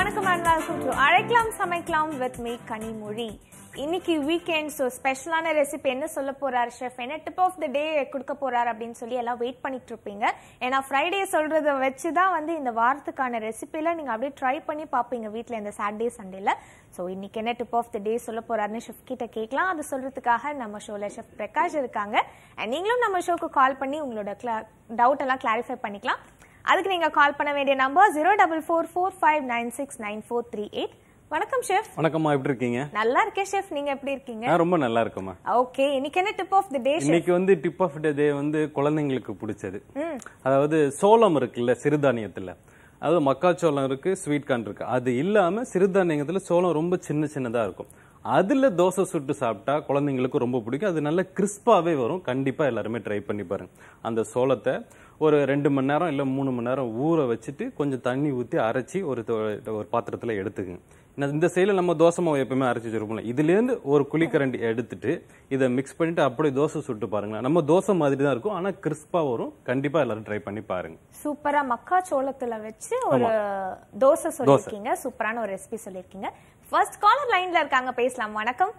வணக்கம் and welcome to அழைக்கலாம் சமைக்கலாம் வித் மீ கனிமொழி இன்னைக்கு வீக்கெண்ட் ஸோ ஸ்பெஷலான ரெசிபி என்ன சொல்ல போறாரு ஷெஃப் என்ன டிப் ஆஃப் த டே கொடுக்க போறாரு அப்படின்னு சொல்லி எல்லாம் வெயிட் பண்ணிட்டு இருப்பீங்க ஏன்னா ஃப்ரைடே சொல்றத வச்சு தான் வந்து இந்த வாரத்துக்கான ரெசிபில நீங்க அப்படியே ட்ரை பண்ணி பார்ப்பீங்க வீட்டில் இந்த சாட்டர்டே சண்டேல ஸோ இன்னைக்கு என்ன டிப் ஆஃப் த டே சொல்ல போறாருன்னு ஷெஃப் கிட்ட கேட்கலாம் அது சொல்றதுக்காக நம்ம ஷோல ஷெஃப் பிரகாஷ் இருக்காங்க அண்ட் நீங்களும் நம்ம ஷோக்கு கால் பண்ணி உங்களோட டவுட் எல்லாம் கிளாரிஃபை பண்ணிக்கலாம் அதுக்கு நீங்க கால் பண்ண வேண்டிய number zero double four four five nine six nine four three eight வணக்கம் ஷெஃப் வணக்கம்மா எப்படி இருக்கீங்க நல்லா இருக்கேன் ஷெஃப் நீங்க எப்படி இருக்கீங்க நான் ரொம்ப நல்லா இருக்கேம்மா ஓகே இன்னைக்கு என்ன டிப் ஆஃப் த டே இன்னைக்கு வந்து டிப் ஆஃப் த டே வந்து குழந்தைங்களுக்கு பிடிச்சது அதாவது சோளம் இருக்குல்ல சிறுதானியத்துல அதாவது மக்காச்சோளம் இருக்கு ஸ்வீட் கார்ன் இருக்கு அது இல்லாம சிறுதானியத்துல சோளம் ரொம்ப சின்ன சின்னதா இருக்கும் அதுல தோசை சுட்டு சாப்பிட்டா குழந்தைங்களுக்கு ரொம்ப பிடிக்கும் அது நல்ல கிறிஸ்பாவே வரும் கண்டிப்பா எல்லாருமே ட்ரை பண்ணி பாருங்க அந்த சோளத்தை ஒரு ரெண்டு மணி நேரம் இல்ல மூணு மணி நேரம் ஊற வச்சுட்டு கொஞ்சம் தண்ணி ஊத்தி அரைச்சி ஒரு தொ- ஒரு பாத்திரத்துல எடுத்துக்குங்க இந்த- இந்த சைடுல நம்ம தோசை மாவு எப்பவுமே அரைச்சி வச்சிருப்போம்ல இதுல இருந்து ஒரு குழிக்கரண்டி எடுத்துட்டு இதை மிக்ஸ் பண்ணிட்டு அப்படியே தோசை சுட்டு பாருங்களேன் நம்ம தோசை மாதிரி தான் இருக்கும் ஆனா கிறிஸ்பா வரும் கண்டிப்பா எல்லாரும் ட்ரை பண்ணி பாருங்க சூப்பரா மக்கா சோளத்துல வச்சு ஒரு தோசை சொல்லிருக்கீங்க சூப்பரான ஒரு ரெசிபி சொல்லிருக்கீங்க ஃபர்ஸ்ட் காலர் லைன்ல இருக்காங்க பேசலாம் வணக்கம்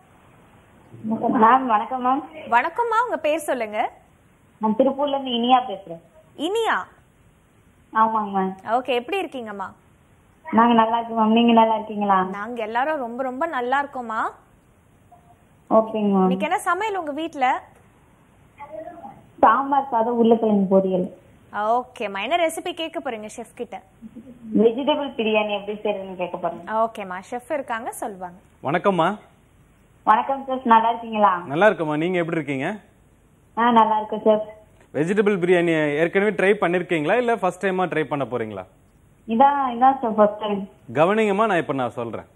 மேம் வணக்கம் மேம் வணக்கம்மா உங்க பேர் சொல்லுங்க நான் திருப்பூர்ல இருந்து இனியா பேசுறேன் இனியா ஆமாங்க மேம் ஓகே எப்படி இருக்கீங்கம்மா நாங்க நல்லா இருக்கோம் மேம் நீங்க நல்லா இருக்கீங்களா நாங்க எல்லாரும் ரொம்ப ரொம்ப நல்லா இருக்கோம்மா ஓகேங்க மேம் இன்னைக்கு என்ன சமையல் உங்க வீட்ல சாம்பார் சாதம் உருளைக்கிழங்கு பொரியல் ஓகேம்மா என்ன ரெசிபி கேட்க போறீங்க ஷெஃப் கிட்ட வெஜிடபிள் பிரியாணி எப்படி செய்யறதுன்னு கேட்க போறேன் ஓகேம்மா ஷெஃப் இருக்காங்க சொல்வாங்க வணக்கம்மா வணக்கம் சார் நல்லா இருக்கீங்களா நல்லா இருக்கம்மா நீங்க எப்படி இருக்கீங்க ஆ நல்லா இருக்கேன் சார் வெஜிடபிள் பிரியாணி ஏற்கனவே ட்ரை பண்ணிருக்கீங்களா இல்ல ஃபர்ஸ்ட் டைமா ட்ரை பண்ண போறீங்களா இதான் இதான் சார் ஃபர்ஸ்ட் டைம் கவனிங்கம்மா நான் இப்ப நான் சொல்றேன்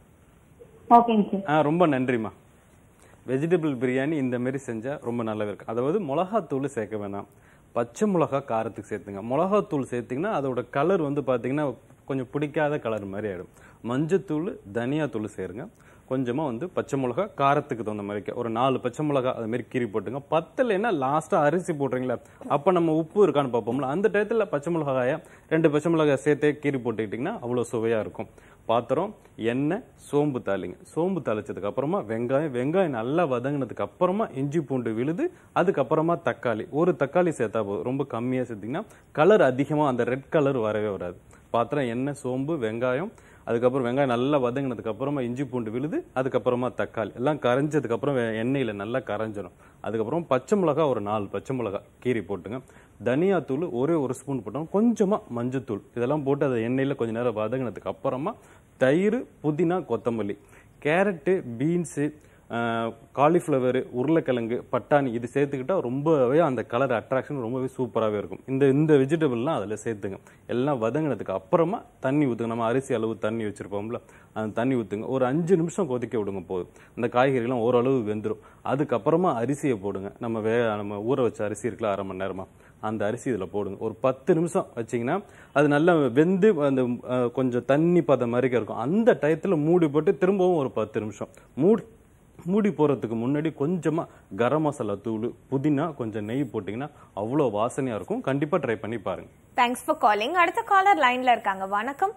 ஓகேங்க சார் ஆ ரொம்ப நன்றிம்மா வெஜிடபிள் பிரியாணி இந்த மாதிரி செஞ்சா ரொம்ப நல்லாவே இருக்கும் அதாவது மிளகாத்தூள் சேர்க்க வேணாம் பச்சை மிளகா காரத்துக்கு சேர்த்துங்க மிளகாத்தூள் சேர்த்தீங்கன்னா அதோட கலர் வந்து பார்த்தீங்கன்னா கொஞ்சம் பிடிக்காத கலர் மாதிரி ஆயிடும் மஞ்சத்தூள் தனியாத்தூள் சேருங்க கொஞ்சமா வந்து பச்சை மிளகா காரத்துக்கு தகுந்த மாதிரி வைக்க. ஒரு நாலு பச்சை மிளகா அது மாதிரி கீறி போட்டுங்க பத்தலைன்னா லாஸ்டா அரிசி போடுறீங்களா அப்ப நம்ம உப்பு இருக்கான்னு பார்ப்போம்ல அந்த டயத்துல பச்சை மிளகாய ரெண்டு பச்சை மிளகாய் சேர்த்தே கீறி போட்டுக்கிட்டிங்கன்னா அவ்வளோ சுவையா இருக்கும் பாத்திரம் எண்ணெய் சோம்பு தாளிங்க சோம்பு தாளிச்சதுக்கு அப்புறமா வெங்காயம் வெங்காயம் நல்லா வதங்கினதுக்கு அப்புறமா இஞ்சி பூண்டு விழுது அதுக்கப்புறமா தக்காளி ஒரு தக்காளி சேர்த்தா போதும் ரொம்ப கம்மியா சேர்த்தீங்கன்னா கலர் அதிகமா அந்த ரெட் கலர் வரவே வராது பாத்திரம் எண்ணெய் சோம்பு வெங்காயம் அதுக்கப்புறம் வெங்காயம் நல்லா வதங்கினதுக்கு அப்புறமா இஞ்சி பூண்டு விழுது அதுக்கப்புறமா தக்காளி எல்லாம் கரைஞ்சதுக்கு அப்புறம் வெ- எண்ணெயில நல்லா கரைஞ்சிடும் அதுக்கப்புறம் பச்சை மிளகா ஒரு நாலு பச்சை மிளகா கீரி போட்டுங்க தனியாத்தூள் ஒரே ஒரு ஸ்பூன் போட்டோம் கொஞ்சமா மஞ்சத்தூள் இதெல்லாம் போட்டு அதை எண்ணெயில கொஞ்ச நேரம் வதங்கினதுக்கு அப்புறமா தயிர் புதினா கொத்தமல்லி கேரட்டு பீன்ஸு காலிஃப்ளவர் உருளைக்கிழங்கு பட்டாணி இது சேர்த்துக்கிட்டா ரொம்பவே அந்த கலர் அட்ராக்ஷன் ரொம்பவே சூப்பராகவே இருக்கும் இந்த இந்த வெஜிடபிள்லாம் அதில் சேர்த்துங்க எல்லாம் வதங்கினதுக்கு அப்புறமா தண்ணி ஊற்றுங்க நம்ம அரிசி அளவு தண்ணி வச்சிருப்போம்ல அந்த தண்ணி ஊற்றுங்க ஒரு அஞ்சு நிமிஷம் கொதிக்க விடுங்க போதும் அந்த காய்கறிலாம் ஓரளவு வெந்துடும் அதுக்கப்புறமா அரிசியை போடுங்க நம்ம வே நம்ம ஊற வச்ச அரிசி இருக்குல்ல அரை மணி நேரமா அந்த அரிசி இதில் போடுங்க ஒரு பத்து நிமிஷம் வச்சீங்கன்னா அது நல்லா வெந்து அந்த அஹ், கொஞ்சம் தண்ணி பதம் மாதிரி இருக்கும் அந்த டயத்தில் மூடி போட்டு திரும்பவும் ஒரு பத்து நிமிஷம் மூடி மூடி போறதுக்கு முன்னாடி கொஞ்சமா கரம் மசாலா தூள் புதினா கொஞ்சம் நெய் போட்டீங்கன்னா அவ்வளோ வாசனையா இருக்கும் கண்டிப்பா ட்ரை பண்ணி பாருங்க தேங்க்ஸ் ஃபார் காலிங் அடுத்த காலர் லைன்ல இருக்காங்க வணக்கம்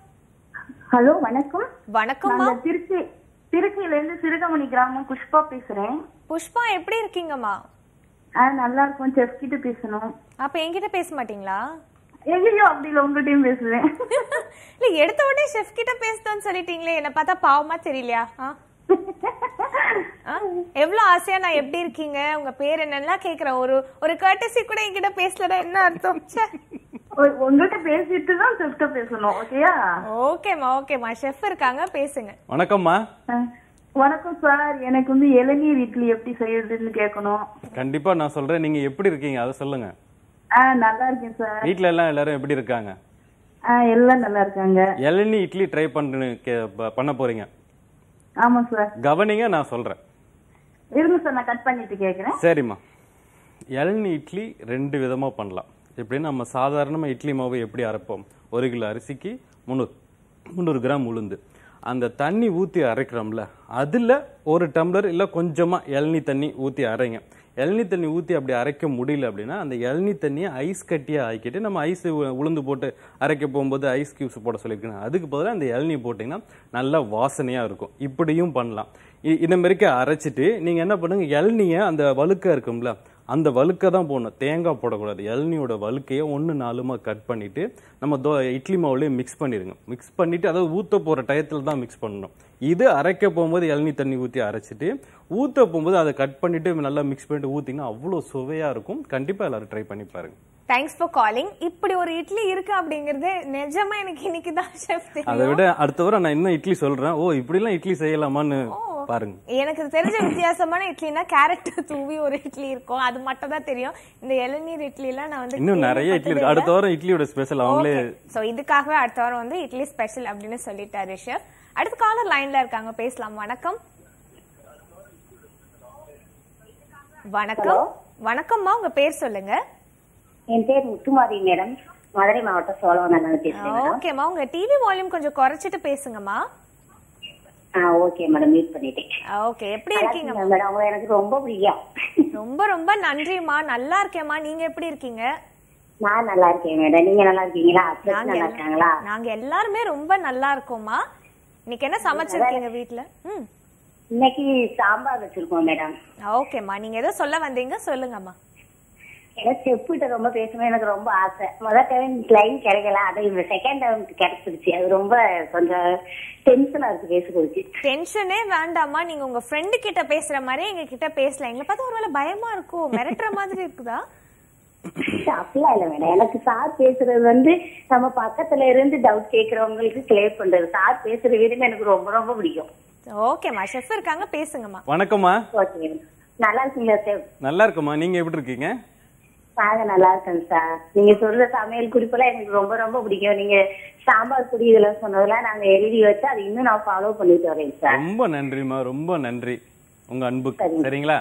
ஹலோ வணக்கம் வணக்கம்மா நாங்க திருச்சி திருச்சியில இருந்து சிறுகமணி கிராமம் புஷ்பா பேசுறேன் புஷ்பா எப்படி இருக்கீங்கம்மா ஆ நல்லா இருக்கும் செஃப் கிட்ட பேசணும் அப்ப என்கிட்ட பேச மாட்டீங்களா எங்கேயோ அப்படி இல்ல உங்ககிட்டயும் பேசுவேன் இல்ல எடுத்த உடனே ஷெஃப் கிட்ட பேசுதோன்னு சொல்லிட்டீங்களே என்ன பார்த்தா பாவமா தெரியலையா ஆ? ஆ? எவ்வளவு ஆசையா நான் எப்படி இருக்கீங்க உங்க பேர் என்னெல்லாம் கேக்குறேன் ஒரு ஒரு கர்டசி கூட என்கிட்ட பேசலடா என்ன அர்த்தம் ச்சே. உ- உங்ககிட்ட பேசிட்டு தான் செஃப்ட பேசணும் ஓகேயா ஓகேம்மா ஓகேம்மா ஷெஃப் இருக்காங்க பேசுங்க வணக்கம்மா ஆ. வணக்கம் சார் எனக்கு வந்து இளநீர் இட்லி எப்படி செய்யறதுன்னு கேட்கணும் கண்டிப்பா நான் சொல்றேன் நீங்க எப்படி இருக்கீங்க அதை சொல்லுங்க ஆ நல்லா இருக்கேன் சார் வீட்ல எல்லாம் எல்லாரும் எப்படி இருக்காங்க ஆ எல்லாம் நல்லா இருக்காங்க இளநீ இட்லி ட்ரை பண்ணு கே- ப- பண்ண போறீங்க ஆமா சார் கவனிங்க நான் சொல்றேன் இருங்க சார் நான் கட் பண்ணிட்டு கேக்குறேன் சரிம்மா இளநீ இட்லி ரெண்டு விதமா பண்ணலாம் எப்படின்னா நம்ம சாதாரணமா இட்லி மாவு எப்படி அரைப்போம் ஒரு கிலோ அரிசிக்கு முந்நூறு முந்நூறு கிராம் உளுந்து அந்த தண்ணி ஊற்றி அரைக்கிறோம்ல அதில் ஒரு டம்ளர் இல்லை கொஞ்சமாக இளநீ தண்ணி ஊற்றி அரைங்க இளநீ தண்ணி ஊற்றி அப்படி அரைக்க முடியல அப்படின்னா அந்த இளநீ தண்ணியை ஐஸ் கட்டியாக ஆக்கிட்டு நம்ம ஐஸ் உளுந்து போட்டு அரைக்க போகும்போது ஐஸ் கியூப்ஸ் போட சொல்லியிருக்கேன் அதுக்கு பதிலாக அந்த இளநீ போட்டிங்கன்னா நல்லா வாசனையாக இருக்கும் இப்படியும் பண்ணலாம் இ- இந்த மாதிரிக்க அரைச்சிட்டு நீங்கள் என்ன பண்ணுங்க இளநியை அந்த வழுக்க இருக்கும்ல அந்த வழுக்க தான் போடணும் தேங்காய் போடக்கூடாது இளநியோட வழுக்கையை ஒன்று நாலுமா கட் பண்ணிட்டு நம்ம தோ இட்லி மாவுலேயே மிக்ஸ் பண்ணிடுங்க மிக்ஸ் பண்ணிட்டு அதாவது ஊற்ற போகிற டயத்தில் தான் மிக்ஸ் பண்ணணும் இது அரைக்க போகும்போது இளநீ தண்ணி ஊற்றி அரைச்சிட்டு ஊற்ற போகும்போது அதை கட் பண்ணிட்டு நல்லா மிக்ஸ் பண்ணிட்டு ஊற்றிங்கன்னா அவ்வளோ சுவையாக இருக்கும் கண்டிப்பாக எல்லாரும் ட்ரை பண்ணி பாருங்க தேங்க்ஸ் ஃபார் காலிங் இப்படி ஒரு இட்லி இருக்கு அப்படிங்கறது நிஜமா எனக்கு இன்னைக்கு தான் ஷெஃப் அதை தெரியும் விட அடுத்த வாரம் நான் இன்னும் இட்லி சொல்றேன் ஓ இப்படிலாம் இட்லி செய்யலாமான்னு பாருங்க எனக்கு தெரிஞ்ச வித்தியாசமான இட்லினா கேரட் தூவி ஒரு இட்லி இருக்கும் அது மட்டும் தான் தெரியும் இந்த இளநீர் இட்லி எல்லாம் நான் வந்து இன்னும் நிறைய இட்லி இருக்கு அடுத்த வாரம் இட்லியோட ஸ்பெஷல் அவங்களே சோ இதுக்காகவே அடுத்த வாரம் வந்து இட்லி ஸ்பெஷல் அப்படின்னு சொல்லிட்டாரு ஷெஃப் அடுத்த காலர் லைன்ல இருக்காங்க பேசலாம் வணக்கம் வணக்கம் வணக்கம்மா உங்க பேர் சொல்லுங்க என் பேர் முத்துமாரி மேடம் மதுரை மாவட்டம் சோழவந்தான் பேசுறேன் மேடம் ஓகேம்மா உங்க டிவி வால்யூம் கொஞ்சம் குறைச்சிட்டு பேசுங்கம்மா ஆ ஓகே மேடம் மீட் பண்ணிட்டேன் ஓகே எப்படி இருக்கீங்க நல்லா மேடம் உங்களை எனக்கு ரொம்ப பிடிக்கும் ரொம்ப ரொம்ப நன்றிம்மா நல்லா இருக்கேம்மா நீங்க எப்படி இருக்கீங்க நான் நல்லா இருக்கேன் மேடம் நீங்க நல்லா இருக்கீங்களா அப்புறம் நாங்க நல்லா எல்லா- இருக்காங்களா நாங்க எல்லாருமே ரொம்ப நல்லா இருக்கோம்மா இன்னைக்கு என்ன சமைச்சிருக்கீங்க வீட்ல ம் இன்னைக்கு சாம்பார் வச்சிருக்கோம் மேடம் ஓகேம்மா நீங்க ஏதோ சொல்ல வந்தீங்க சொல்லுங்கம்மா எனக்கு செப்புகிட்ட ரொம்ப பேசணும் எனக்கு ரொம்ப ஆசை முதல் டைம் லைன் கிடைக்கல அது இந்த செகண்ட் டைம் கிடைச்சிருச்சு அது ரொம்ப கொஞ்சம் டென்ஷனா இருக்கு பேசுறதுக்கு டென்ஷனே வேண்டாம்மா நீங்க உங்க ஃப்ரெண்டு கிட்ட பேசுற மாதிரி எங்க கிட்ட பேசலாம் எங்களை பார்த்தா ஒருவேளை பயமா இருக்கும் மிரட்டுற மாதிரி இருக்குதா அப்படிலாம் இல்ல மேடம் எனக்கு சார் பேசுறது வந்து நம்ம பக்கத்துல இருந்து டவுட் கேக்குறவங்களுக்கு கிளியர் பண்றது சார் பேசுற விதம் எனக்கு ரொம்ப ரொம்ப பிடிக்கும் ஓகேம்மா ஷெஃப் இருக்காங்க பேசுங்கம்மா வணக்கம்மா ஓகே நல்லா இருக்கீங்களா சார் நல்லா இருக்குமா நீங்க எப்படி இருக்கீங்க நாங்க நல்லா இருக்கேன் சார் நீங்க சொல்ற சமையல் குறிப்பெல்லாம் எனக்கு ரொம்ப ரொம்ப பிடிக்கும் நீங்க சாம்பார் பொடி இதெல்லாம் சொன்னதெல்லாம் நாங்க எழுதி வச்சு அதை இன்னும் நான் ஃபாலோ பண்ணிட்டு வரேன் சார் ரொம்ப நன்றிமா ரொம்ப நன்றி உங்க அன்புக்கு சரிங்க. சரிங்களா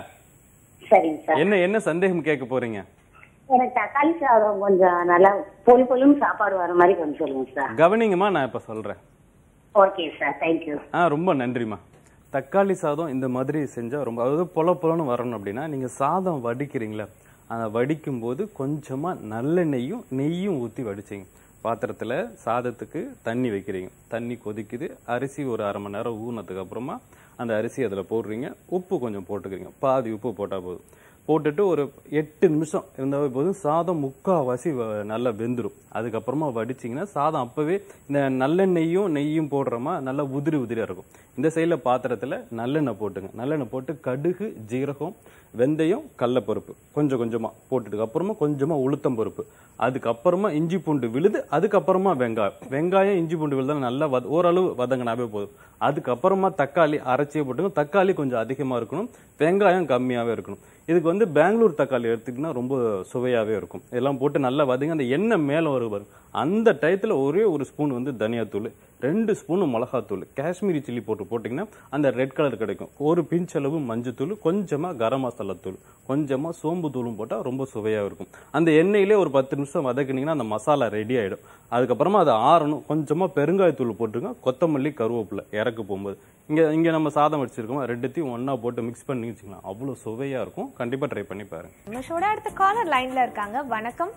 சரிங்க சார் என்ன என்ன சந்தேகம் கேட்க போறீங்க எனக்கு தக்காளி சாதம் கொஞ்சம் நல்லா பொல் பொல்லுன்னு சாப்பாடு வர மாதிரி கொஞ்சம் சொல்லுங்க சார் கவனிங்கம்மா நான் இப்ப சொல்றேன் ஓகே சார் தேங்க்யூ ஆ ரொம்ப நன்றிம்மா தக்காளி சாதம் இந்த மாதிரி செஞ்சா ரொம்ப அதாவது பொல பொலன்னு வரணும் அப்படின்னா நீங்க சாதம் வடிக்கிறீங்களா அதை வடிக்கும் போது கொஞ்சமா நல்லெண்ணெயும் நெய்யும் ஊத்தி வடிச்சிங்க பாத்திரத்துல சாதத்துக்கு தண்ணி வைக்கிறீங்க தண்ணி கொதிக்குது அரிசி ஒரு அரை மணி நேரம் ஊறினதுக்கு அப்புறமா அந்த அரிசி அதுல போடுறீங்க உப்பு கொஞ்சம் போட்டுக்கிறீங்க பாதி உப்பு போட்டா போதும் போட்டுட்டு ஒரு எட்டு நிமிஷம் இருந்தாவே போதும் சாதம் முக்காவாசி வ- நல்லா வெந்துடும் அதுக்கப்புறமா வடிச்சிங்கன்னா சாதம் அப்பவே இந்த நல்லெண்ணெய்யும் நெய்யும் போடுறோமா நல்லா உதிரி உதிரியா இருக்கும் இந்த சைடில் பாத்திரத்துல நல்லெண்ணெய் போட்டுங்க நல்லெண்ணெய் போட்டு கடுகு ஜீரகம் வெந்தயம் கடலப்பருப்பு கொஞ்சம் கொஞ்சமா போட்டுட்டு அப்புறமா கொஞ்சமா உளுத்தம் பருப்பு அதுக்கப்புறமா இஞ்சி பூண்டு விழுது அதுக்கப்புறமா வெங்காயம் வெங்காயம் இஞ்சி பூண்டு விழுது நல்லா வத ஓரளவு வதங்கினாவே போதும் அதுக்கப்புறமா தக்காளி அரைச்சியே போட்டுங்க தக்காளி கொஞ்சம் அதிகமா இருக்கணும் வெங்காயம் கம்மியாவே இருக்கணும் இதுக்கு வந்து பெங்களூர் தக்காளி எடுத்துக்கிட்டீங்கன்னா ரொம்ப சுவையாவே இருக்கும் இதெல்லாம் போட்டு நல்லா வதங்க அந்த எண்ணெய் மேல வரும் பாருங்க. அந்த டயத்துல ஒரே ஒரு ஸ்பூன் வந்து தனியாத்தூள் ரெண்டு ஸ்பூன் மிளகாத்தூள் காஷ்மீரி சில்லி போட்டு போட்டிங்கன்னா அந்த ரெட் கலர் கிடைக்கும் ஒரு பிஞ்ச் அளவு மஞ்சத்தூள் கொஞ்சமா கரம் மசாலா தூள் கொஞ்சமா சோம்பு தூளும் போட்டா ரொம்ப சுவையா இருக்கும் அந்த எண்ணெயிலே ஒரு பத்து நிமிஷம் வதக்குனீங்கன்னா அந்த மசாலா ரெடி ஆயிடும் அதுக்கப்புறமா அதை ஆறணும் கொஞ்சமா பெருங்காயத்தூள் போட்டுருங்க கொத்தமல்லி கருவேப்பிலை இறக்க போகும்போது இங்க இங்க நம்ம சாதம் வச்சிருக்கோம் ரெண்டுத்தையும் ஒண்ணா போட்டு மிக்ஸ் பண்ணி வச்சுக்கலாம் அவ்வளவு சுவையா இருக்கும் கண்டிப்பா ட்ரை பண்ணி பாருங்க நம்ம ஷோட அடுத்த காலர் லைன்ல இருக்காங்க வணக்கம்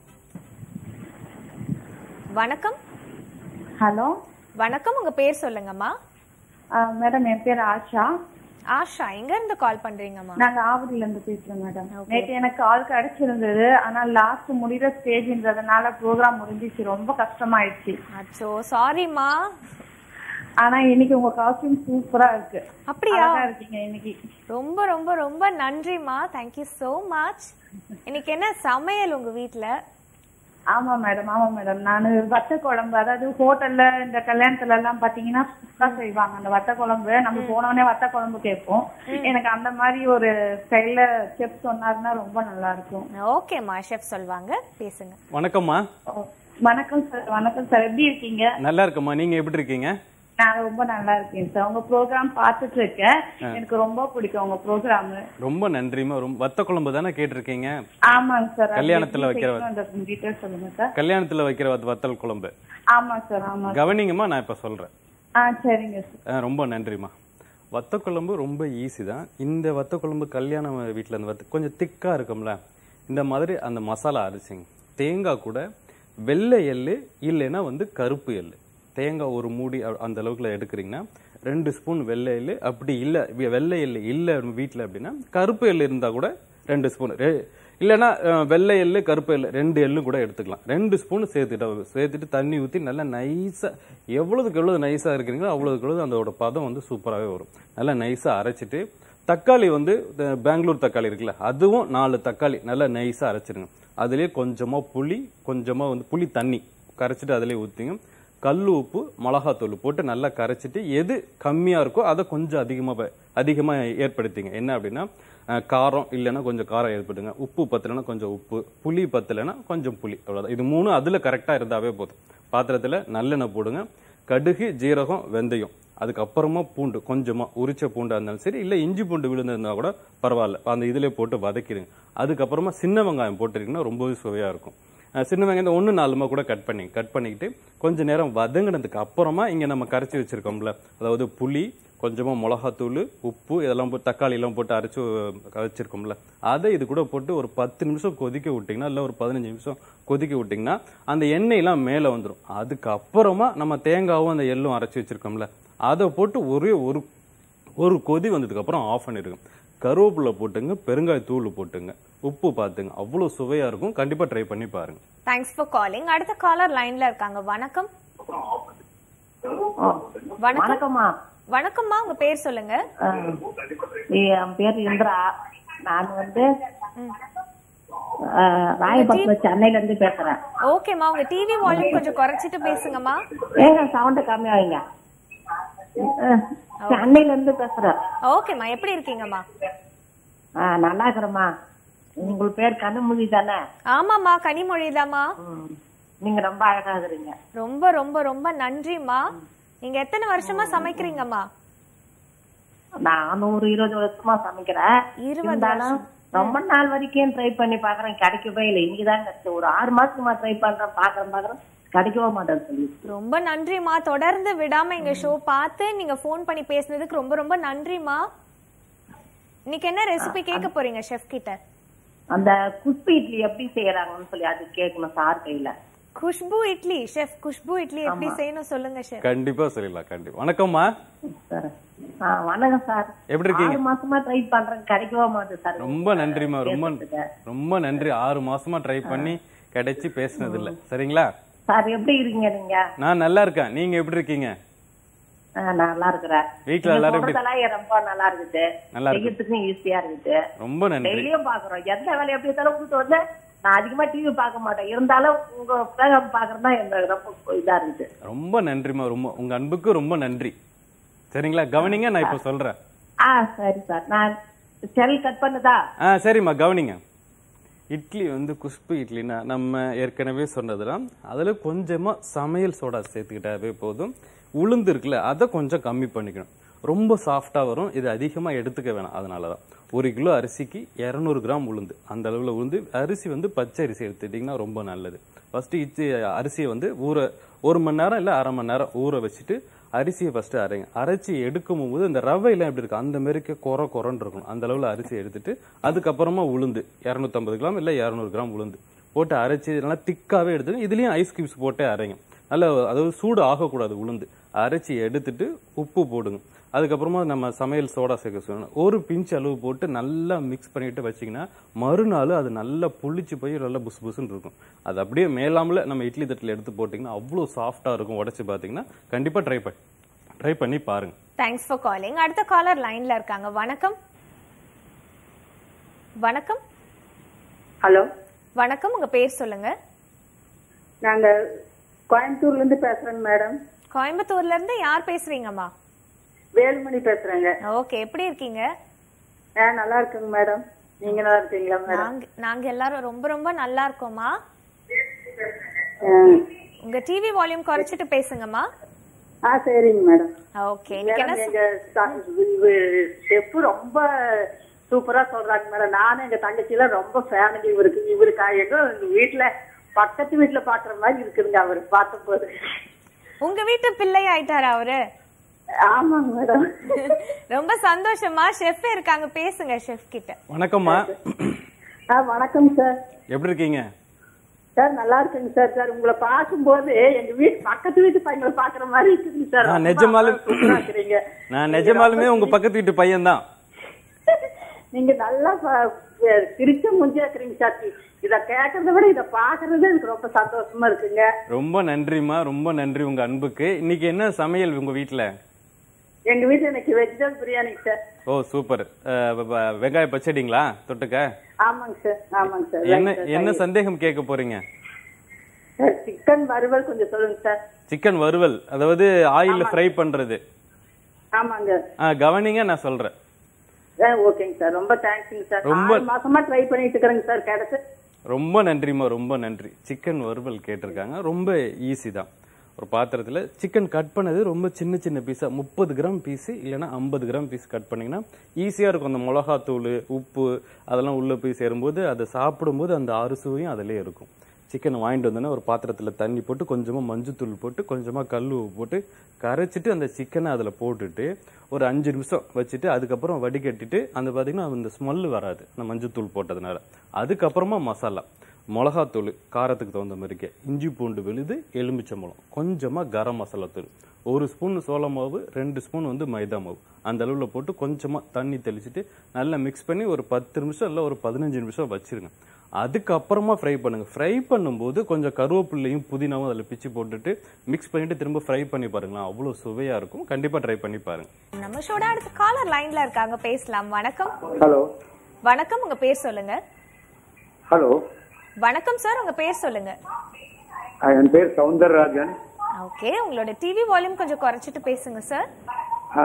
வணக்கம் ஹலோ வணக்கம் உங்க பேர் சொல்லுங்கம்மா மேடம் என் பேர் ஆஷா ஆஷா எங்க இருந்து கால் பண்றீங்கம்மா நாங்க ஆவடியில இருந்து பேசுறோம் மேடம் நேற்று எனக்கு கால் கிடைச்சிருந்தது ஆனா லாஸ்ட் முடிகிற ஸ்டேஜ்ன்றதுனால ப்ரோக்ராம் முடிஞ்சிச்சு ரொம்ப கஷ்டமாயிடுச்சு அச்சோ சாரிம்மா ஆனா இன்னைக்கு உங்க காஸ்டியூம் சூப்பரா இருக்கு அப்படியா அழகா இருக்கீங்க இன்னைக்கு ரொம்ப ரொம்ப ரொம்ப நன்றிம்மா தேங்க்யூ so மச் இன்னைக்கு என்ன சமையல் உங்க வீட்ல ஆமா மேடம் ஆமா மேடம் நானு வத்த குழம்பு அதாவது ஹோட்டல்ல இந்த கல்யாணத்துல எல்லாம் பாத்தீங்கன்னா சூப்பரா செய்வாங்க அந்த வத்த குழம்பு நம்ம போனோடனே வத்த குழம்பு கேட்போம் எனக்கு அந்த மாதிரி ஒரு ஸ்டைல்ல செப் சொன்னாருன்னா ரொம்ப நல்லா இருக்கும் ஓகேம்மா ஷெஃப் சொல்வாங்க பேசுங்க வணக்கம்மா ஓ, வணக்கம் சார் வணக்கம் சார் எப்படி இருக்கீங்க நல்லா இருக்கம்மா நீங்க எப்படி இருக்கீங்க நான் ரொம்ப நல்லா இருக்கேன் சார் உங்க ப்ரோக்ராம் பார்த்துட்டு இருக்கேன் எனக்கு ரொம்ப பிடிக்கும் உங்க ப்ரோக்ராம் ரொம்ப நன்றிம்மா ரொம்ப வத்த குழம்பு தானே கேட்டிருக்கீங்க ஆமாங்க சார் அது கல்யாணத்துல எப்படி வைக்கிற செய்யணும்ன்ற டீட்டெயில் சொல்லுங்க சார் கல்யாணத்துல வைக்கிற வத்த- வத்தல் குழம்பு ஆமா சார் ஆமா கவனிங்கம்மா நான் இப்ப சொல்றேன் ஆ சரிங்க சார் ஆ, ரொம்ப நன்றிம்மா வத்த குழம்பு ரொம்ப ஈஸி தான் இந்த வத்த குழம்பு கல்யாண வீட்டில் இந்த வத்த கொஞ்சம் திக்காக இருக்கும்ல இந்த மாதிரி அந்த மசாலா அரைச்சிங்க தேங்காய் கூட வெள்ளை எள்ளு இல்லைன்னா வந்து கருப்பு எள்ளு தேங்காய் ஒரு மூடி அ- அந்த அளவுக்குல எடுக்கிறீங்கன்னா ரெண்டு ஸ்பூன் வெள்ளை எள்ளு அப்படி இல்லை வெள்ளை எள்ளு இல்லை வீட்டில் அப்படின்னா கருப்பு எள்ளு இருந்தால் கூட ரெண்டு ஸ்பூன் இல்லைன்னா அஹ், வெள்ளை எள்ளு கருப்பு எள்ளு ரெண்டு எள்ளு கூட எடுத்துக்கலாம் ரெண்டு ஸ்பூன் சேர்த்துட்டு சேர்த்துட்டு தண்ணி ஊற்றி நல்லா நைஸாக எவ்வளவுக்கு எவ்வளவு நைஸாக இருக்கிறீங்களோ அவ்வளவுக்கு எவ்வளவு அதோட பதம் வந்து சூப்பராகவே வரும் நல்லா நைஸாக அரைச்சிட்டு தக்காளி வந்து இந்த பெங்களூர் தக்காளி இருக்குல்ல அதுவும் நாலு தக்காளி நல்லா நைஸாக அரைச்சிருங்க அதுலேயே கொஞ்சமாக புளி கொஞ்சமாக வந்து புளி தண்ணி கரைச்சிட்டு அதிலே ஊற்றிங்க கல் உப்பு மிளகாத்தூள் போட்டு நல்லா கரைச்சிட்டு எது கம்மியாக இருக்கோ அதை கொஞ்சம் அதிகமாக அதிகமாக ஏற்படுத்திங்க என்ன அப்படின்னா அஹ், காரம் இல்லைன்னா கொஞ்சம் காரம் ஏற்படுங்க உப்பு பத்தலைன்னா கொஞ்சம் உப்பு புளி பத்தலைன்னா கொஞ்சம் புளி அவ்வளோதான் இது மூணு அதில் கரெக்டாக இருந்தாவே போதும் பாத்திரத்தில் நல்லெண்ணெய் போடுங்க கடுகு ஜீரகம் வெந்தயம் அதுக்கப்புறமா பூண்டு கொஞ்சமாக உரிச்ச பூண்டா இருந்தாலும் சரி இல்லை இஞ்சி பூண்டு விழுந்திருந்தா கூட பரவாயில்ல அந்த இதிலே போட்டு வதக்கிடுங்க அதுக்கப்புறமா சின்ன வெங்காயம் போட்டிருக்கீங்கன்னா ரொம்பவே சுவையாக இருக்கும் அஹ் சின்ன வெங்காயம் ஒன்று நாலுமா கூட கட் பண்ணி கட் பண்ணிக்கிட்டு கொஞ்ச நேரம் வதங்கினதுக்கு அப்புறமா இங்கே நம்ம கரைச்சி வச்சிருக்கோம்ல அதாவது புளி கொஞ்சமாக மிளகாத்தூள் உப்பு இதெல்லாம் போட்டு தக்காளி எல்லாம் போட்டு அரைச்சி வச்சிருக்கோம்ல அதை இது கூட போட்டு ஒரு பத்து நிமிஷம் கொதிக்க விட்டிங்கன்னா இல்லை ஒரு பதினஞ்சு நிமிஷம் கொதிக்க விட்டிங்கன்னா அந்த எண்ணெயெல்லாம் மேலே வந்துடும் அதுக்கப்புறமா நம்ம தேங்காவும் அந்த எள்ளும் அரைச்சி வச்சிருக்கோம்ல அதை போட்டு ஒரே ஒரு ஒரு கொதி வந்ததுக்கு அப்புறம் ஆஃப் பண்ணிடுங்க கருவேப்பிலை போட்டுங்க பெருங்காய தூள் போட்டுங்க உப்பு பார்த்துங்க அவ்வளோ சுவையா இருக்கும் கண்டிப்பா ட்ரை பண்ணி பாருங்க தேங்க்ஸ் ஃபார் காலிங் அடுத்த காலர் லைன்ல இருக்காங்க வணக்கம் வணக்கம் வணக்கம்மா வணக்கம்மா உங்க பேர் சொல்லுங்க ஆ, என் பேர் இந்திரா நான் வந்து ஆ, ராயபுரத்துல சென்னையில இருந்து பேசுறேன் ஓகேம்மா உங்க டிவி வால்யூம் கொஞ்சம் குறைச்சிட்டு பேசுங்கம்மா ஏங்க சவுண்ட் கம்மியாவீங்க ஆ, சென்னையில இருந்து பேசுறேன் ஓகேம்மா எப்படி இருக்கீங்கம்மா ஆ, நல்லா இருக்கிறேம்மா உங்களுக்கு பேர் கண்ணுமொழி தானே ஆமாம்மா கனிமொழிதாம்மா ம். நீங்க ரொம்ப அழகா இருக்கிறீங்க ரொம்ப ரொம்ப ரொம்ப நன்றிம்மா நீங்க எத்தனை வருஷமா சமைக்கிறீங்கம்மா நான் ஒரு இருபது வருஷமா சமைக்கிறேன் இருபது இருந்தாலும் ரொம்ப நாள் வரைக்கும் ட்ரை பண்ணி பாக்குறேன் கிடைக்கவே இல்லை இன்னைக்குதான் கிடைச்சது ஒரு ஆறு மாசத்துக்குமா ட்ரை பண்றேன் பாக்குறேன் பாக்குறேன் கிடைக்கவே மாட்டேன்னு சொல்லி ரொம்ப நன்றிம்மா தொடர்ந்து விடாம எங்க ஷோ பார்த்து நீங்க ஃபோன் பண்ணி பேசுனதுக்கு ரொம்ப ரொம்ப நன்றிம்மா இன்னைக்கு என்ன ரெசிபி கேட்க போறீங்க ஷெஃப் கிட்ட அந்த குஸ்பி இட்லி எப்படி செய்யறாங்கன்னு சொல்லி அது கேட்கணும் சார் கையில குஷ்பு இட்லி ஷெஃப் குஷ்பு இட்லி எப்படி செய்யணும் சொல்லுங்க ஷெஃப் கண்டிப்பா சொல்லிடலாம் கண்டிப்பா வணக்கம்மா சார் ஆ, வணக்கம் சார் எப்படி இருக்கீங்க ஆறு மாசமா ட்ரை பண்றேன் கிடைக்கவே மாட்டேன் சார் ரொம்ப நன்றிம்மா ரொம்ப ரொம்ப நன்றி ஆறு மாசமா ட்ரை பண்ணி கிடைச்சி பேசினது இல்ல சரிங்களா சார் எப்படி இருக்கீங்க நீங்க நான் நல்லா இருக்கேன் நீங்க எப்படி இருக்கீங்க ஆ, நான் நல்லா இருக்கிறேன் வீட்ல நீங்க எல்லாரும் எப்படி சொல்றதெல்லாம் ரொம்ப நல்லா இருக்குது நல்லா இருக்கு செய்யறதுக்கும் ஈஸியா இருக்குது ரொம்ப நன்றி டெய்லியும் பாக்குறோம் எந்த வேலை எப்படி இருந்தாலும் உங்களுக்கு வந்து நான் அதிகமா டிவி பார்க்க மாட்டேன் இருந்தாலும் உங்க ப்ரோக்ராம் பாக்குறதுனா எனக்கு ரொம்ப இதா இருக்குது ரொம்ப நன்றிம்மா ரொம்ப உங்க அன்புக்கு ரொம்ப நன்றி சரிங்களா கவனிங்க நான் இப்போ சொல்றேன் ஆ சரி சார் நான் செல் கட் பண்ணுதா ஆ சரிம்மா கவனிங்க இட்லி வந்து குஷ்பு இட்லினா நம்ம ஏற்கனவே சொன்னதுதான் அதில் கொஞ்சமாக சமையல் சோடா சேர்த்துக்கிட்டாவே போதும் உளுந்து இருக்குல்ல அதை கொஞ்சம் கம்மி பண்ணிக்கணும் ரொம்ப சாஃப்டாக வரும் இது அதிகமாக எடுத்துக்க வேணாம் அதனால தான் ஒரு கிலோ அரிசிக்கு இரநூறு கிராம் உளுந்து அந்த அளவில் உளுந்து அரிசி வந்து பச்சை அரிசி எடுத்துட்டிங்கன்னா ரொம்ப நல்லது ஃபஸ்ட்டு இட்லி அரிசியை வந்து ஊற ஒரு மணி நேரம் இல்லை அரை மணி நேரம் ஊற வச்சுட்டு அரிசியை ஃபர்ஸ்ட் அரைங்க அரைச்சி எடுக்கும் போது இந்த ரவையெல்லாம் எப்படி இருக்கு அந்த மாதிரிக்கு குறை குறைன்னு இருக்கணும் அந்த அளவில் அரிசி எடுத்துட்டு அதுக்கப்புறமா உளுந்து இரநூத்தம்பது கிராம் இல்லை இரநூறு கிராம் உளுந்து போட்டு அரைச்சி நல்லா திக்காவே எடுத்து இதுலயும் ஐஸ் கியூப்ஸ் போட்டே அரைங்க நல்ல அதாவது சூடு ஆகக்கூடாது உளுந்து அரைச்சி எடுத்துட்டு உப்பு போடுங்க அதுக்கப்புறமா நம்ம சமையல் சோடா சேர்க்க சொல்லணும் ஒரு பிஞ்ச் அளவு போட்டு நல்லா மிக்ஸ் பண்ணிட்டு வச்சீங்கன்னா மறுநாள் அது நல்லா புளிச்சு போய் நல்லா புசு புசுன்னு இருக்கும் அது அப்படியே மேலாமல நம்ம இட்லி தட்டில் எடுத்து போட்டிங்கன்னா அவ்வளோ சாஃப்டாக இருக்கும் உடச்சி பார்த்தீங்கன்னா கண்டிப்பாக ட்ரை பண்ணி ட்ரை பண்ணி பாருங்க தேங்க்ஸ் ஃபார் காலிங் அடுத்த காலர் லைன்ல இருக்காங்க வணக்கம் வணக்கம் ஹலோ வணக்கம் உங்க பேர் சொல்லுங்க நாங்க கோயம்புத்தூர்ல இருந்து பேசுறேங்க மேடம் கோயம்புத்தூர்ல இருந்து யார் பேசுறீங்கம்மா வேலுமணி பேசுறேங்க ஓகே எப்படி இருக்கீங்க ஆ நல்லா இருக்குங்க மேடம் நீங்க நல்லா இருக்கீங்களா மேடம் நாங்க நாங்க எல்லாரும் ரொம்ப ரொம்ப நல்லா இருக்கோம்மா ஆ. உங்க டிவி வால்யூம் குறைச்சிட்டு பேசுங்கம்மா ஆ சரிங்க மேடம் ஓகே இன்னைக்கு மேடம் என்ன எங்க செஃப் ரொம்ப சூப்பரா சொல்றாங்க மேடம் நானும் எங்க தங்கச்சி எல்லாம் ரொம்ப ஃபேனுங்க இவருக்கு இவருக்கா எங்க எங்க வீட்டுல பக்கத்து வீட்டுல பாக்குற மாதிரி இருக்குதுங்க அவர் பார்த்த போது உங்க வீட்டு பிள்ளை ஆயிட்டாரா அவரு ஆமாங்க மேடம் ரொம்ப சந்தோஷமா ஷெஃப் இருக்காங்க பேசுங்க ஷெஃப் கிட்ட வணக்கம்மா ஆ வணக்கம் சார் எப்படி இருக்கீங்க சார் நல்லா இருக்குங்க சார் சார் உங்களை பார்க்கும்போது எங்க வீட்டு பக்கத்து வீட்டு பையங்களை பாக்குற மாதிரி இருக்குங்க சார் நான் ரொம்ப நிஜமாலும் சூப்பரா இருக்கிறீங்க நான் நிஜமாலுமே உங்க பக்கத்து வீட்டு பையன் தான் நீங்க நல்லா ப- சிரிச்ச முஞ்சியா இருக்கிறீங்க சார் இத கேட்கறத விட இத பாக்குறது எனக்கு ரொம்ப சந்தோஷமா இருக்குங்க ரொம்ப நன்றிம்மா ரொம்ப நன்றி உங்க அன்புக்கு இன்னைக்கு என்ன சமையல் உங்க வீட்ல எங்க வீட்டுல இன்னைக்கு வெஜிடபிள் பிரியாணி சார் ஓ சூப்பர் அஹ், வ- வ- வெங்காய பச்சடிங்களா தொட்டுக்க ஆமாங்க சார் ஆமாங்க சார் என்ன என்ன சந்தேகம் கேட்க போறீங்க சார் சிக்கன் வறுவல் கொஞ்சம் சொல்லுங்க சார் சிக்கன் வறுவல் அதாவது ஆயில்ல ஃப்ரை பண்றது ஆமாங்க ஆ, கவனிங்க நான் சொல்றேன் ஆ, ஓகேங்க சார் ரொம்ப தேங்க்ஸுங்க சார் ரொம்ப- ஆறு மாசமா ட்ரை பண்ணிட்டு இருக்கிறேங்க சார் கிடைச்சு ரொம்ப நன்றிம்மா ரொம்ப நன்றி சிக்கன் வறுவல் கேட்டிருக்காங்க ரொம்ப ஈஸி தான் ஒரு பாத்திரத்தில் சிக்கன் கட் பண்ணது ரொம்ப சின்ன சின்ன பீஸாக முப்பது கிராம் பீஸு இல்லைன்னா ஐம்பது கிராம் பீஸ் கட் பண்ணிங்கன்னா ஈஸியாக இருக்கும் அந்த மிளகாத்தூள் உப்பு அதெல்லாம் உள்ளே போய் சேரும்போது அதை சாப்பிடும்போது அந்த அறுசுவையும் அதிலே இருக்கும் சிக்கன் வாங்கிட்டு வந்தோன்னே ஒரு பாத்திரத்தில் தண்ணி போட்டு கொஞ்சமாக மஞ்சத்தூள் போட்டு கொஞ்சமாக கல் உப்பு போட்டு கரைச்சிட்டு அந்த சிக்கனை அதில் போட்டுட்டு ஒரு அஞ்சு நிமிஷம் வச்சுட்டு அதுக்கப்புறம் வடிகட்டிட்டு அந்த பார்த்தீங்கன்னா அந்த ஸ்மெல் வராது அந்த மஞ்சத்தூள் போட்டதுனால அதுக்கப்புறமா மசாலா மிளகாத்தூள் காரத்துக்கு தகுந்த மாதிரிக்கு இஞ்சி பூண்டு விழுது எலுமிச்சம்பழம் கொஞ்சமாக கரம் மசாலா தூள் ஒரு ஸ்பூன் சோள மாவு ரெண்டு ஸ்பூன் வந்து மைதா மாவு அந்த அளவில் போட்டு கொஞ்சமாக தண்ணி தெளிச்சிட்டு நல்லா மிக்ஸ் பண்ணி ஒரு பத்து நிமிஷம் இல்லை ஒரு பதினஞ்சு நிமிஷம் வச்சிருங்க அதுக்கப்புறமா ஃப்ரை பண்ணுங்க ஃப்ரை பண்ணும்போது கொஞ்சம் கருவேப்பிள்ளையும் புதினாவும் அதில் பிச்சு போட்டுட்டு மிக்ஸ் பண்ணிட்டு திரும்ப ஃப்ரை பண்ணி பாருங்களேன் அவ்வளோ சுவையாக இருக்கும் கண்டிப்பாக ட்ரை பண்ணி பாருங்க நம்ம ஷோட அடுத்த காலர் லைன்ல இருக்காங்க பேசலாம் வணக்கம் ஹலோ வணக்கம் உங்க பேர் சொல்லுங்க ஹலோ வணக்கம் சார் உங்க பேர் சொல்லுங்க என் பேர் சவுந்தரராஜன் ஓகே உங்களோட டிவி வால்யூம் கொஞ்சம் குறைச்சிட்டு பேசுங்க சார் ஆ.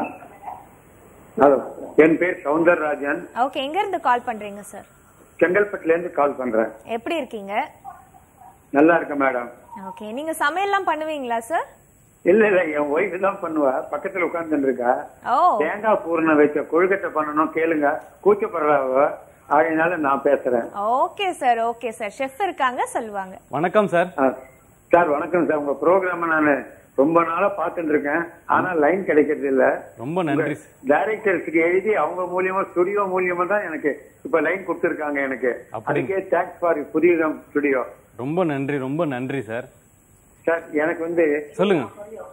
ஹலோ என் பேர் சவுந்தரராஜன் ஓகே எங்க இருந்து கால் பண்றீங்க சார் செங்கல்பட்டுல இருந்து கால் பண்றேன் எப்படி இருக்கீங்க நல்லா இருக்கேன் மேடம் ஓகே நீங்க சமையல்லாம் பண்ணுவீங்களா சார் இல்ல இல்ல என் ஒய்ஃப் தான் பண்ணுவா பக்கத்துல உட்கார்ந்துட்டு இருக்கா ஓ தேங்காய் பூரணம் வச்ச கொழுக்கட்டை பண்ணணும் கேளுங்க கூச்சப்படுறாவ அதனால நான் பேசுறேன் okay sir okay sir chef இருக்காங்க சொல்லுவாங்க வணக்கம் சார் ஆ. சார் வணக்கம் சார் உங்க ப்ரோக்ராம நான் ரொம்ப நாளா பாத்துட்டு இருக்கேன் ஆனா லைன் கிடைக்கிறது இல்ல ரொம்ப நன்றி டைரக்டர்ஸ்க்கு எழுதி அவங்க மூலியமா ஸ்டுடியோ மூலியமா தான் எனக்கு இப்ப லைன் கொடுத்திருக்காங்க எனக்கு அப்படி- அதுக்கே தேங்க்ஸ் ஃபார் புதிய ஸ்டுடியோ ரொம்ப நன்றி ரொம்ப நன்றி சார் சார் எனக்கு வந்து சொல்லுங்க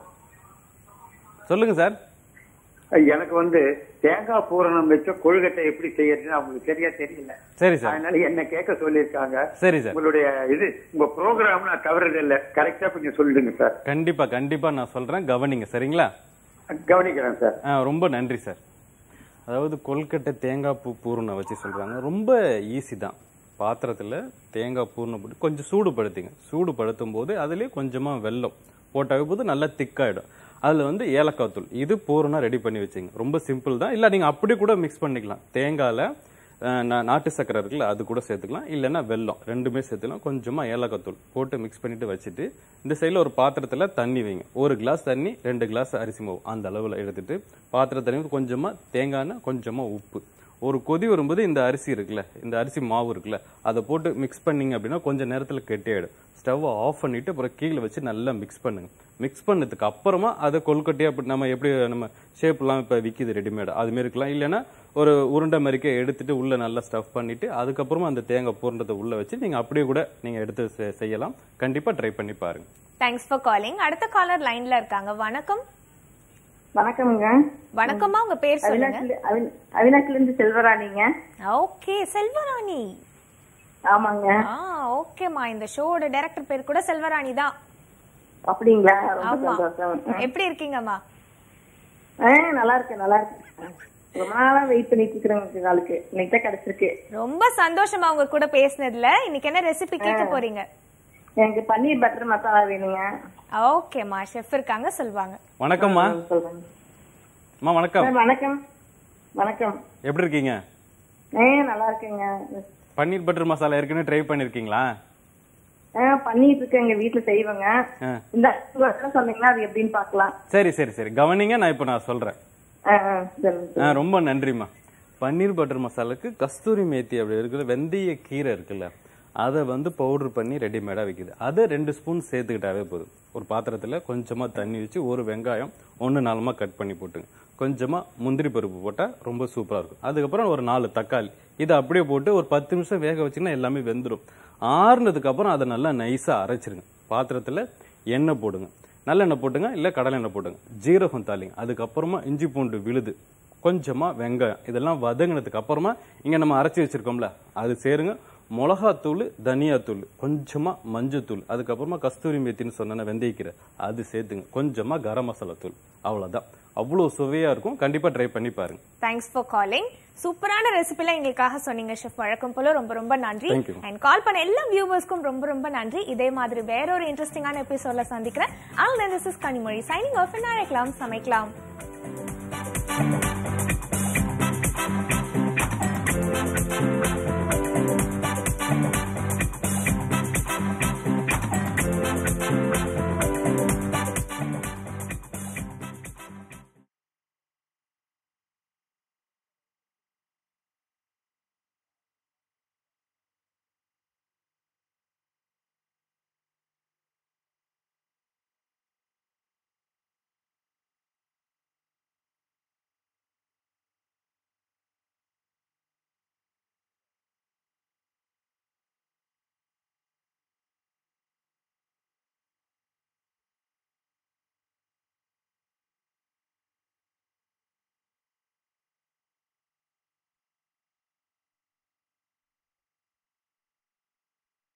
சொல்லுங்க சார் எனக்கு வந்து தேங்காய் பூரணம் வச்ச கொழுக்கட்டை எப்படி செய்யறதுன்னு அவங்களுக்கு சரியா தெரியல சரி சார் அதனால என்ன கேட்க சொல்லியிருக்காங்க சரி சார் உங்களுடைய இது உங்க ப்ரோக்ராம் நான் தவறுது இல்ல கரெக்டா கொஞ்சம் சொல்லிடுங்க சார் கண்டிப்பா கண்டிப்பா நான் சொல்றேன் கவனிங்க சரிங்களா கவனிக்கிறேன் சார் ஆ, ரொம்ப நன்றி சார் அதாவது கொல்கட்டை தேங்காய் பூ பூரணம் வச்சு சொல்றாங்க ரொம்ப ஈஸி தான் பாத்திரத்துல தேங்காய் பூரணம் போட்டு கொஞ்சம் சூடுபடுத்திங்க சூடுபடுத்தும் போது அதுலயே கொஞ்சமா வெல்லம் போட்டாவே போது நல்லா திக்காயிடும் அதுல வந்து ஏலக்காய் தூள் இது பூரணம் ரெடி பண்ணி வச்சுங்க ரொம்ப சிம்பிள் தான் இல்ல நீங்க அப்படி கூட மிக்ஸ் பண்ணிக்கலாம் தேங்காயில அஹ், நா- நாட்டு சக்கரை இருக்குல்ல அது கூட சேர்த்துக்கலாம் இல்லைன்னா வெல்லம் ரெண்டுமே சேர்த்துக்கலாம் கொஞ்சமா ஏலக்காய் தூள் போட்டு மிக்ஸ் பண்ணிட்டு வச்சுட்டு இந்த சைடில் ஒரு பாத்திரத்துல தண்ணி வைங்க ஒரு கிளாஸ் தண்ணி ரெண்டு கிளாஸ் அரிசி மாவு அந்த அளவில் எடுத்துட்டு பாத்திரத்துல கொஞ்சமா தேங்காய் எண்ணெய் கொஞ்சமா உப்பு ஒரு கொதி வரும்போது இந்த அரிசி இருக்குல்ல இந்த அரிசி மாவு இருக்குல்ல அதை போட்டு மிக்ஸ் பண்ணீங்க அப்படின்னா கொஞ்சம் நேரத்துல கெட்டியாயிடும் ஸ்டவ்வை ஆஃப் பண்ணிட்டு அப்புறம் கீழே வச்சு நல்லா மிக்ஸ் பண்ணுங்க மிக்ஸ் பண்ணதுக்கு அப்புறமா அதை கொல்கட்டையா அப்படி நம்ம எப்படி நம்ம ஷேப்லாம் இப்போ விற்கிது ரெடிமேட் அது மாரி இருக்கலாம் இல்லைன்னா ஒரு உருண்டை மாதிரிக்கே எடுத்துட்டு உள்ள நல்லா ஸ்டஃப் பண்ணிட்டு அதுக்கப்புறமா அந்த தேங்காய் பூர்ணத்தை உள்ள வச்சு நீங்க அப்படியே கூட நீங்க எடுத்து செ- செய்யலாம் கண்டிப்பா ட்ரை பண்ணி பாருங்க தேங்க்ஸ் ஃபார் காலிங் அடுத்த காலர் லைன்ல இருக்காங்க வணக்கம் வணக்கம்ங்க வணக்கம்மா உங்க பேர் சொல்லுங்க அவினாக்கில அவின்- அவினாக்கில இருந்து செல்வராணிங்க ஓகே செல்வராணி ஆமாங்க ஆ ஓகேம்மா இந்த ஷோட டைரக்டர் பேர் கூட செல்வராணி தான் அப்படிங்களா ரொம்ப ஆமா சந்தோஷம் எப்படி இருக்கீங்கம்மா ஆ, நல்லா இருக்கேன் நல்லா இருக்கேன் ரொம்ப நாளா வெயிட் பண்ணிட்டு இருக்கிறேன் காலுக்கு இன்னைக்கு தான் கிடைச்சிருக்கு ரொம்ப சந்தோஷமா உங்க கூட பேசினதுல இன்னைக்கு என்ன ரெசிபி கேட்க போறீங்க எனக்கு பன்னீர் பட்டர் மசாலா வேணுங்க ஓகேம்மா ஷெஃப் இருக்காங்க சொல்லுவாங்க வணக்கம்மா சொல்றேன் அம்மா வணக்கம் சார், வணக்கம் வணக்கம் எப்படி இருக்கீங்க ஏ நல்லா இருக்கேங்க பன்னீர் பட்டர் மசாலா ஏற்கனவே ட்ரை பண்ணிருக்கீங்களா ஆ, பண்ணிட்டு இருக்கேன் எங்க வீட்டுல செய்வேங்க ஆ. இந்த வருஷம் சொன்னீங்கன்னா அது எப்படின்னு பாக்கலாம் சரி சரி சரி கவனிங்க நான் இப்போ நான் சொல்றேன் சரி ஆ, ரொம்ப நன்றிம்மா பன்னீர் பட்டர் மசாலாக்கு கஸ்தூரி மேத்தி அப்படி இருக்குது வெந்தய கீரை இருக்குல்ல அதை வந்து பவுடர் பண்ணி ரெடிமேடாக விற்கிது அதை ரெண்டு ஸ்பூன் சேர்த்துக்கிட்டாவே போதும் ஒரு பாத்திரத்தில் கொஞ்சமாக தண்ணி வச்சு ஒரு வெங்காயம் ஒன்று நாலுமா கட் பண்ணி போட்டுங்க கொஞ்சமாக முந்திரி பருப்பு போட்டால் ரொம்ப சூப்பராக இருக்கும் அதுக்கப்புறம் ஒரு நாலு தக்காளி இதை அப்படியே போட்டு ஒரு பத்து நிமிஷம் வேக வச்சிங்கன்னா எல்லாமே வெந்துடும் ஆறுனதுக்கு அப்புறம் அதை நல்லா நைஸாக அரைச்சிருங்க பாத்திரத்தில் எண்ணெய் போடுங்க நல்லெண்ணெய் போட்டுங்க இல்லை கடலை எண்ணெய் போட்டுங்க ஜீரகம் தாளிங்க அதுக்கப்புறமா இஞ்சி பூண்டு விழுது கொஞ்சமாக வெங்காயம் இதெல்லாம் வதங்கினதுக்கு அப்புறமா இங்கே நம்ம அரைச்சி வச்சிருக்கோம்ல அது சேருங்க மிளகாத்தூள் தனியாத்தூள் கொஞ்சமாக மஞ்சத்தூள் அதுக்கப்புறமா கஸ்தூரி மேத்தின்னு சொன்ன வெந்தயக்கீரை அது சேர்த்துங்க கொஞ்சமாக கரம் மசாலா தூள் அவ்வளோதான் அவ்வளோ சுவையாக இருக்கும் கண்டிப்பாக ட்ரை பண்ணி பாருங்க தேங்க்ஸ் ஃபார் காலிங் சூப்பரான ரெசிபிலாம் எங்களுக்காக சொன்னீங்க ஷெஃப் வழக்கம் போல ரொம்ப ரொம்ப நன்றி Thank you. அண்ட் கால் பண்ண எல்லா வியூவர்ஸ்க்கும் ரொம்ப ரொம்ப நன்றி இதே மாதிரி வேற ஒரு இன்ட்ரெஸ்டிங்கான எபிசோட்ல சந்திக்கிறேன் and this is Kanimozhi signing off நாளைக்கலாம் சமைக்கலாம்